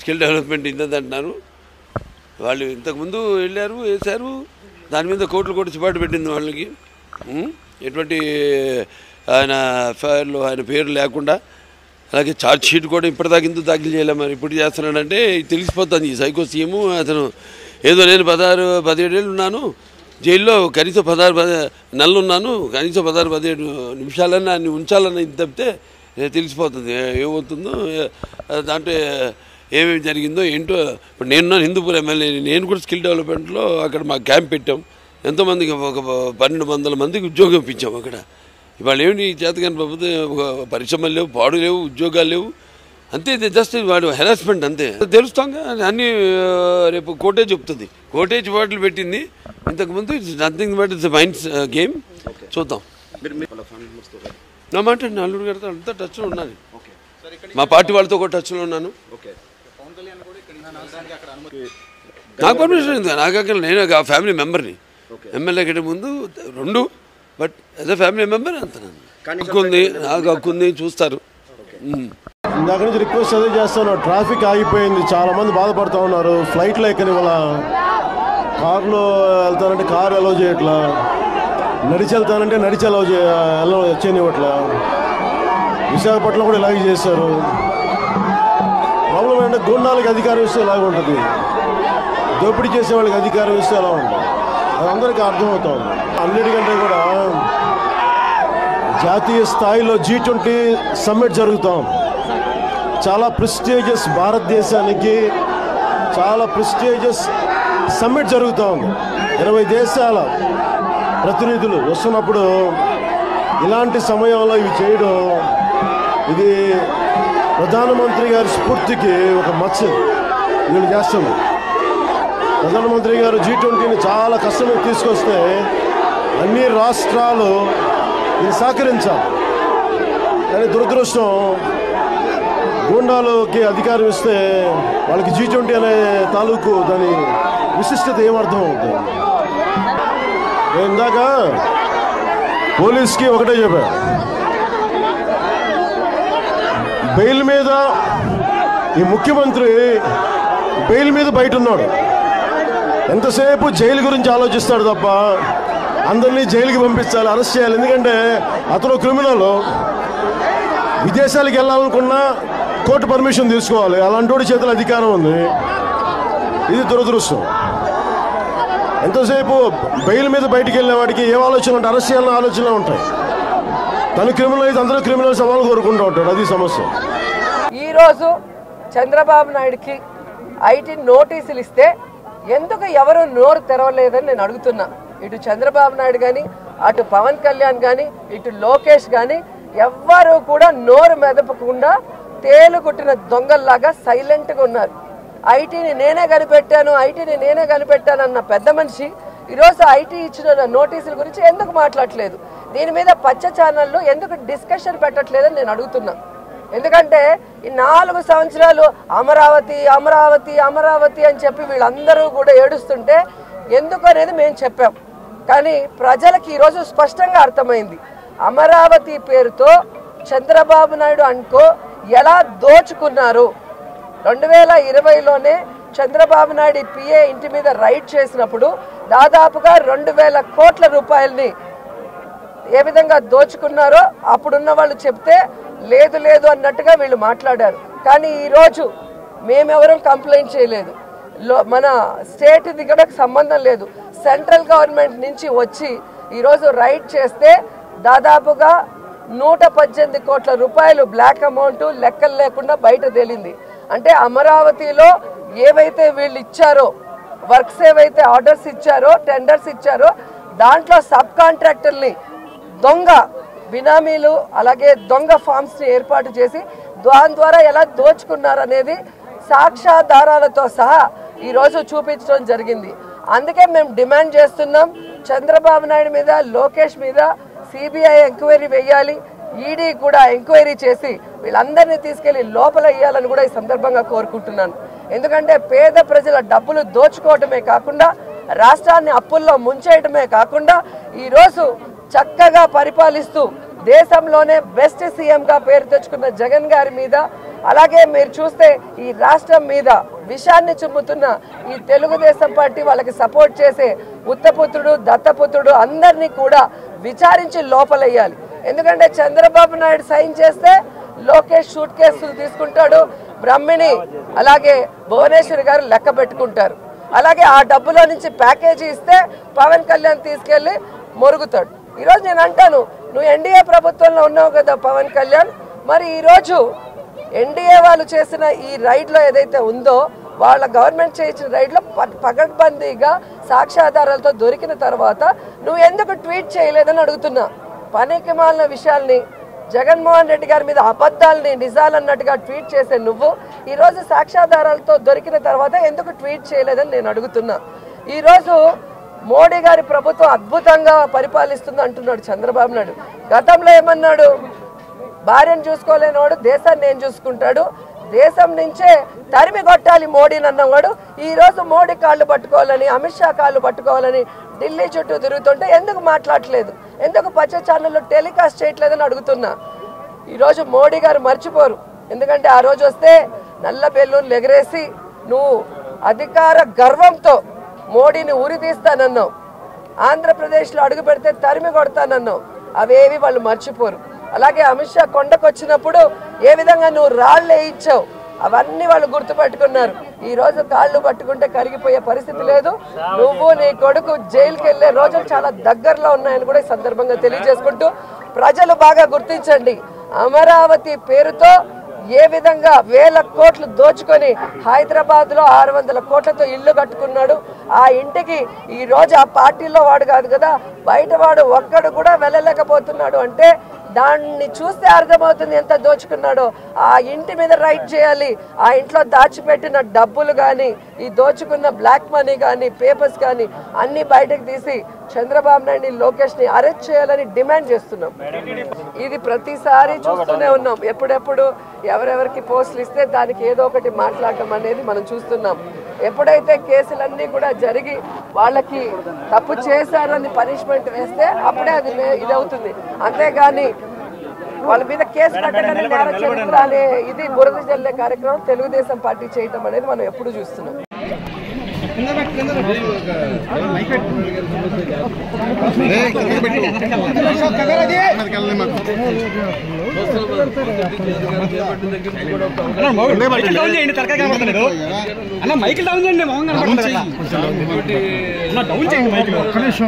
Skill development ఇంత అంటున్నారు వాళ్ళు ఇంతకుముందు వెళ్ళారు వేశారు దాని మీద కోట్లు కోట్లు చిపాటు పెట్టింది వాళ్ళకి ఉం? ఎటువంటి ఆయన ఎఫ్ఐఆర్లో ఆయన పేరు లేకుండా అలాగే ఛార్జ్ షీట్ కూడా ఇప్పటిదాకా ఎందుకు దాఖలు చేయలే మరి ఇప్పుడు చేస్తున్నాడంటే తెలిసిపోతుంది ఈ సైకో సీఎం అతను ఏదో నేను పదహారు పదిహేడేళ్ళు ఉన్నాను జైల్లో కనీసం పదహారు పద నెలలు ఉన్నాను కనీసం పదహారు పదిహేడు నిమిషాలన్నా అన్ని ఉంచాలని ఇది తప్పితే ఏ తెలిసిపోతుంది ఏ- ఏమవుతుందో ఏ- దాంట్లో ఏమేమి జరిగిందో ఏంటో ఇప్పుడు నేను హిందూపూర్ ఎమ్మెల్యే నేను కూడా స్కిల్ డెవలప్మెంట్లో అక్కడ మా క్యాంప్ పెట్టాం ఎంతోమందికి ఒక పన్నెండు వందల మందికి ఉద్యోగం ఇప్పించాం అక్కడ ఇవాళ ఏమిటి చేతకాని ప్రభుత్వం ఒక పరిశ్రమలు లేవు పాడు లేవు ఉద్యోగాలు లేవు అంతే ఇది జస్ట్ వాడు హెరాస్మెంట్ అంతే తెలుస్తాంగా అన్ని ఆ, రేపు కోటే చెప్తుంది కోటేజ్ వాటిలు పెట్టింది ఇంతకుముందు it's nothing but it's minds game చూద్దాం మీరు మీ- వాళ్ళ ఫ్యామిలీ మెంబర్స్తో పాటు. నా మాట అండి, అల్లుడు గారితో అంతా టచ్లో ఉన్నాను మా పార్టీ వాళ్ళతో కూడా టచ్లో ఉన్నాను ఓకే నాకు పర్మిషన్ ఉంది నాకు అక్కడ నేను ఆ ఫ్యామిలీ మెంబర్ని ఎమ్మెల్యే కంటే ముందు రెండు but as a family member అంత హక్కు ఉంది నాకు హక్కు ఉంది చూస్తారు ఉమ్. ఇందాక నుంచి రిక్వెస్ట్ అదే చేస్తాను ట్రాఫిక్ ఆగిపోయింది చాలా మంది బాధపడుతూ ఉన్నారు ఫ్లైట్లో ఎక్కని వాళ్ళ కారులో వెళ్తానంటే కారు అలౌ చేయట్లా నడిచి వెళ్తానంటే నడిచి అలౌ చే అలౌ చేయనివ్వట్లా విశాఖపట్నం కూడా ఇలాగే చేశారు ప్రాబ్లం ఏంటంటే గుండాలకి అధికారం ఇస్తే ఇలాగ ఉంటుంది దోపిడీ చేసే వాళ్ళకి అధికారం ఇస్తే ఎలా ఉంటుంది అది అందరికీ అర్థమవుతుంది అన్నిటికంటే కూడా జాతీయ స్థాయిలో జీ ట్వంటీ సమ్మిట్ జరుగుతూ ఉంది చాలా ప్రెస్టీజియస్ భారతదేశానికి చాలా ప్రెస్టీజియస్ సమ్మిట్ జరుగుతూ ఉంది ఇరవై దేశాల ప్రతినిధులు వస్తున్నప్పుడు ఇలాంటి సమయంలో ఇవి చేయడం ఇది ప్రధానమంత్రి గారి స్ఫూర్తికి ఒక మచ్చ వీళ్ళు చేస్తుంది ప్రధానమంత్రి గారు జీ ట్వంటీని చాలా కష్టంగా తీసుకొస్తే అన్ని రాష్ట్రాలు ఇది సహకరించాలి కానీ దురదృష్టం గూండాలకి అధికారం ఇస్తే వాళ్ళకి జీ ట్వంటీ అనే తాలూకు దాని విశిష్టత ఏమర్థం అవుతుంది నేను ఇందాక పోలీస్కి ఒకటే చెప్పా బెయిల్ మీద ఈ ముఖ్యమంత్రి బెయిల్ మీద బయట ఉన్నాడు ఎంతసేపు జైలు గురించి ఆలోచిస్తాడు తప్ప అందరినీ జైలుకి పంపించాలి అరెస్ట్ చేయాలి ఎందుకంటే అతను క్రిమినల్ విదేశాలకు వెళ్ళాలనుకున్నా కోర్టు పర్మిషన్ తీసుకోవాలి అలాంటి వాడి చేతుల అధికారం ఉంది ఇది దురదృష్టం ఎంతసేపు బెయిల్ మీద బయటికి వెళ్ళే వాడికి ఏ ఆలోచన ఉంటాయి అరెస్ట్ చేయాలన్న ఆలోచనలు ఉంటాయి తను క్రిమినల్ అయితే అందరూ క్రిమినల్స్ అవ్వాలని కోరుకుంటూ ఉంటాడు అది సమస్య ఈరోజు చంద్రబాబు నాయుడుకి ఐటీ నోటీసులు ఇస్తే ఎందుకు ఎవరు నోరు తెరవలేదని నేను అడుగుతున్నా ఇటు చంద్రబాబు నాయుడు కానీ అటు పవన్ కళ్యాణ్ కానీ ఇటు లోకేష్ కానీ ఎవ్వరూ కూడా నోరు మెదపకుండా తేలు కొట్టిన దొంగల్లాగా సైలెంట్గా ఉన్నారు ఐటీని నేనే కనిపెట్టాను ఐటీని నేనే కనిపెట్టాను అన్న పెద్ద మనిషి ఈరోజు ఐటీ ఇచ్చిన నోటీసుల గురించి ఎందుకు మాట్లాడట్లేదు దీని మీద పచ్చ ఛానళ్ళు ఎందుకు డిస్కషన్ పెట్టట్లేదని నేను అడుగుతున్నా ఎందుకంటే ఈ నాలుగు సంవత్సరాలు అమరావతి అమరావతి అమరావతి అని చెప్పి వీళ్ళందరూ కూడా ఏడుస్తుంటే ఎందుకు అనేది మేము చెప్పాం కానీ ప్రజలకి ఈరోజు స్పష్టంగా అర్థమైంది అమరావతి పేరుతో చంద్రబాబు నాయుడు అనుకో ఎలా దోచుకున్నారు రెండు వేల ఇరవైలోనే చంద్రబాబు నాయుడు పిఏ ఇంటి మీద రైడ్ చేసినప్పుడు దాదాపుగా రెండు వేల కోట్ల రూపాయలని ఏ విధంగా దోచుకున్నారో అప్పుడున్న వాళ్ళు చెప్తే లేదు లేదు అన్నట్టుగా వీళ్ళు మాట్లాడారు కానీ ఈరోజు మేమెవరం కంప్లైంట్ చేయలేదు లో మన స్టేట్ ఇది కూడా సంబంధం లేదు సెంట్రల్ గవర్నమెంట్ నుంచి వచ్చి ఈరోజు రైడ్ చేస్తే దాదాపుగా నూట పద్దెనిమిది కోట్ల రూపాయలు బ్లాక్ అమౌంట్ లెక్కలు లేకుండా బయట తేలింది అంటే అమరావతిలో ఏవైతే వీళ్ళు ఇచ్చారో వర్క్స్ ఏవైతే ఆర్డర్స్ ఇచ్చారో టెండర్స్ ఇచ్చారో దాంట్లో సబ్ కాంట్రాక్టర్ని దొంగ బినామీలు అలాగే దొంగ ఫామ్స్ ని ఏర్పాటు చేసి దాని ద్వారా ఎలా దోచుకున్నారనేది సాక్ష్యాధారాలతో సహా ఈరోజు చూపించడం జరిగింది అందుకే మేము డిమాండ్ చేస్తున్నాం చంద్రబాబు నాయుడు మీద లోకేష్ మీద సిబిఐ ఎంక్వైరీ వేయాలి ఈడీ కూడా ఎంక్వైరీ చేసి వీళ్ళందరినీ తీసుకెళ్లి లోపల వేయాలని కూడా ఈ సందర్భంగా కోరుకుంటున్నాను ఎందుకంటే పేద ప్రజల డబ్బులు దోచుకోవటమే కాకుండా రాష్ట్రాన్ని అప్పుల్లో ముంచేయటమే కాకుండా ఈరోజు చక్కగా పరిపాలిస్తూ దేశంలోనే బెస్ట్ సీఎంగా పేరు తెచ్చుకున్న జగన్ గారి మీద అలాగే మీరు చూస్తే ఈ రాష్ట్రం మీద విషాన్ని చుమ్ముతున్న ఈ తెలుగుదేశం పార్టీ వాళ్ళకి సపోర్ట్ చేసే ఉత్తపుత్రుడు దత్తపుత్రుడు అందరినీ కూడా విచారించి లోపలయ్యాలి ఎందుకంటే చంద్రబాబు నాయుడు సైన్ చేస్తే లోకేష్ షూట్ కేసులు తీసుకుంటాడు బ్రహ్మిణి అలాగే భువనేశ్వరి గారు లెక్క పెట్టుకుంటారు అలాగే ఆ డబ్బులో నుంచి ప్యాకేజీ ఇస్తే పవన్ కళ్యాణ్ తీసుకెళ్లి మొరుగుతాడు ఈరోజు నేను అంటాను నువ్వు ఎన్డీఏ ప్రభుత్వంలో ఉన్నావు కదా పవన్ కళ్యాణ్ మరి ఈరోజు ఎన్డీఏ వాళ్ళు చేసిన ఈ రైడ్లో ఏదైతే ఉందో వాళ్ళ గవర్నమెంట్ చేయించిన రైడ్లో ప- పకడ్బందీగా సాక్ష్యాధారాలతో దొరికిన తర్వాత నువ్వు ఎందుకు ట్వీట్ చేయలేదని అడుగుతున్నా పనికి మాలిన విషయాల్ని జగన్మోహన్ రెడ్డి గారి మీద అబద్ధాలని నిజాలన్నట్టుగా ట్వీట్ చేసే నువ్వు ఈరోజు సాక్ష్యాధారాలతో దొరికిన తర్వాత ఎందుకు ట్వీట్ చేయలేదని నేను అడుగుతున్నా ఈరోజు మోడీ గారి ప్రభుత్వం అద్భుతంగా పరిపాలిస్తుంది అంటున్నాడు చంద్రబాబు నాయుడు గతంలో ఏమన్నాడు భార్యను చూసుకోలేనివాడు దేశాన్ని ఏం చూసుకుంటాడు దేశం నుంచే తరిమి కొట్టాలి మోడీని అన్నవాడు ఈ రోజు మోడీ కాళ్ళు పట్టుకోవాలని అమిత్ షా కాళ్ళు పట్టుకోవాలని ఢిల్లీ చుట్టూ తిరుగుతుంటే ఎందుకు మాట్లాడట్లేదు ఎందుకు పచ్చ ఛానల్లో టెలికాస్ట్ చేయట్లేదని అడుగుతున్నా ఈరోజు మోడీ గారు మర్చిపోరు ఎందుకంటే ఆ రోజు వస్తే నల్ల బెల్లూన్లు ఎగరేసి నువ్వు అధికార గర్వంతో మోడీని ఉరి తీస్తానన్నావు ఆంధ్రప్రదేశ్లో అడుగు పెడితే తరిమి కొడతానన్నావు అవేవి వాళ్ళు మర్చిపోరు అలాగే అమిత్ షా కొండకు వచ్చినప్పుడు ఏ విధంగా నువ్వు రాళ్ళు వేయించావు అవన్నీ వాళ్ళు గుర్తుపెట్టుకున్నారు ఈ రోజు కాళ్ళు పట్టుకుంటే కరిగిపోయే పరిస్థితి లేదు నువ్వు నీ కొడుకు జైలుకి వెళ్లే రోజులు చాలా దగ్గరలో ఉన్నాయని కూడా ఈ సందర్భంగా తెలియజేసుకుంటూ ప్రజలు బాగా గుర్తించండి అమరావతి పేరుతో ఏ విధంగా వేల కోట్లు దోచుకొని హైదరాబాద్ లో ఆరు వందల కోట్లతో ఇల్లు కట్టుకున్నాడు ఆ ఇంటికి ఈ రోజు ఆ పార్టీలో వాడు కాదు కదా బయట వాడు ఒక్కడు కూడా వెళ్ళలేకపోతున్నాడు అంటే దాన్ని చూస్తే అర్థమవుతుంది ఎంత దోచుకున్నాడో ఆ ఇంటి మీద రైట్ చేయాలి ఆ ఇంట్లో దాచిపెట్టిన డబ్బులు కానీ ఈ దోచుకున్న బ్లాక్ మనీ కానీ పేపర్స్ కానీ అన్ని బయటకు తీసి చంద్రబాబు నాయుడు లోకేష్ ని అరెస్ట్ చేయాలని డిమాండ్ చేస్తున్నాం ఇది ప్రతిసారి చూస్తూనే ఉన్నాం ఎప్పుడెప్పుడు ఎవరెవరికి పోస్టులు ఇస్తే దానికి ఏదో ఒకటి మాట్లాడటం అనేది మనం చూస్తున్నాం ఎప్పుడైతే కేసులన్నీ కూడా జరిగి వాళ్ళకి తప్పు చేశారని పనిష్మెంట్ వేస్తే అప్పుడే అది నే- ఇది అవుతుంది అంతేగాని వాళ్ళ మీద కేసు కట్టగానే నేర చరిత్ర అనే ఇది బురద జల్లే కార్యక్రమం తెలుగుదేశం పార్టీ చేయటం అనేది మనం ఎప్పుడు చూస్తున్నాం మైకిల్ డౌన్ చేయండి తరకాయ కనబడతలేదు అన్న మైకిల్ డౌన్ చేయండి మొహం కనబడతలేదు అన్న డౌన్ చేయండి మైకిల్ ఒక్క నిమిషం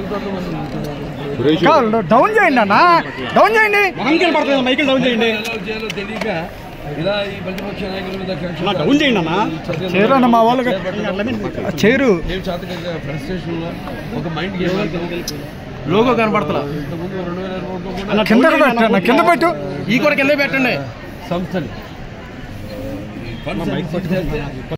కాదు, డౌన్ చేయండి అన్న డౌన్ చేయండి మొహం కనబడతలేదు మైకిల్ డౌన్ చేయండి చేయాలో తెలియక ఇలా ఈ ప్రతిపక్ష నాయకుల మీద కక్ష అన్న డౌన్ చేయండి అన్న చేరు అన్న మా వాళ్ళకి చేరు నేను చేతకంగా ఫ్రస్ట్రేషన్ ఒక మైండ్ గేమ్ లోగో కనబడతలా ఇంతకుముందు రెండు వేల ఇరవై ఒకటిలో కూడా అన్న కింద పెట్టు అన్న కింద పెట్టు ఈ కూడా కింద పెట్టండి సంస్థలు ఈ ఫండ్స్ అన్ని